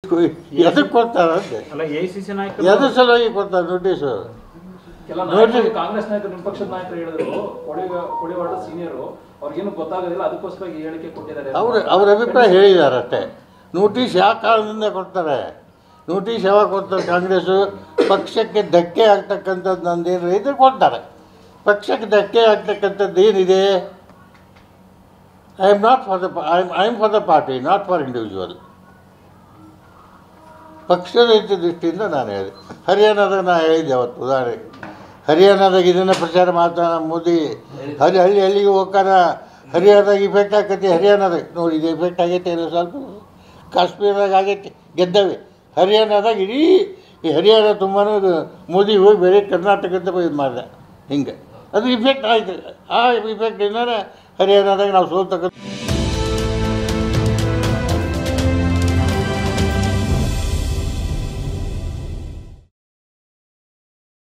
ಎದಕ್ಕೆ ಕೊಡ್ತಾರಂತೆ ಅಲ್ಲ ಎ ಸಿ ಸಿ ನಾಯಕರು ಎದ್ರ ಸಲುವಾಗಿ ಕೊಡ್ತಾರೆ ನೋಟಿಸು ಕೆಲ ನೋಡಿ. ನಾಯಕರು ಕಾಂಗ್ರೆಸ್ ನಾಯಕರು ನಿಮ್ಮ ಪಕ್ಷದ ನಾಯಕರು ಹೇಳಿದ್ರು ಕೊಡಿ ಕೊಡಿವಾಡ ಸೀನಿಯರು ಅವ್ರಿಗೇನು ಗೊತ್ತಾಗೋದಿಲ್ಲ ಅದಕ್ಕೋಸ್ಕರ ಈ ಹೇಳಿಕೆ ಕೊಟ್ಟಿದ್ದಾರೆ ಅವ್ರ ಅವ್ರ ಅಭಿಪ್ರಾಯ ಹೇಳಿದ್ದಾರೆ ಅಷ್ಟೇ ನೋಟಿಸ್ ಯಾವ ಕಾರಣದಿಂದ ಕೊಡ್ತಾರೆ ನೋಟಿಸ್ ಯಾವಾಗ ಕೊಡ್ತಾರೆ ಕಾಂಗ್ರೆಸ್ಸು ಪಕ್ಷಕ್ಕೆ ಧಕ್ಕೆ ಆಗ್ತಕ್ಕಂಥದ್ದು ನಂದೇನು ಇದ್ರೆ ಕೊಡ್ತಾರೆ ಪಕ್ಷಕ್ಕೆ ಧಕ್ಕೆ ಆಗ್ತಕ್ಕಂಥದ್ದು ಏನಿದೆ I am not for the I I am for the party not for individual ಪಕ್ಷದ ಹಿತ ದೃಷ್ಟಿಯಿಂದ ನಾನು ಹೇಳಿದೆ ಹರಿಯಾಣದಾಗ ನಾನು ಹೇಳಿದ್ದೆ ಅವತ್ತು ಉದಾಹರಣೆಗೆ ಹರಿಯಾಣದಾಗ ಇದನ್ನು ಪ್ರಚಾರ ಮಾಡ್ತಾನೆ ಮೋದಿ ಹರಿ ಹಳ್ಳಿ ಹಳ್ಳಿಗೆ ಹೋಗ್ತಾನ ಹರಿಯಾಣದಾಗ ಇಫೆಕ್ಟ್ ಆಕೈತಿ ಹರಿಯಾಣದಾಗ ನೋಡಿ ಇದು ಇಫೆಕ್ಟ್ ಆಗೈತೆ ಏನೋ ಸ್ವಲ್ಪ ಕಾಶ್ಮೀರದಾಗ ಆಗೈತಿ ಗೆದ್ದವೆ ಹರಿಯಾಣದಾಗ ಇಡೀ ಈ ಹರಿಯಾಣ ತುಂಬಾ ಮೋದಿ ಹೋಗಿ ಬೇರೆ ಕರ್ನಾಟಕದ ಇದು ಮಾಡಿದೆ ಹಿಂಗೆ ಅದು ಇಫೆಕ್ಟ್ ಆಯ್ತು ಆ ಇಫೆಕ್ಟಿಂದ ಹರಿಯಾಣದಾಗ ನಾವು ಸೋಲ್ತಕ್ಕಂಥ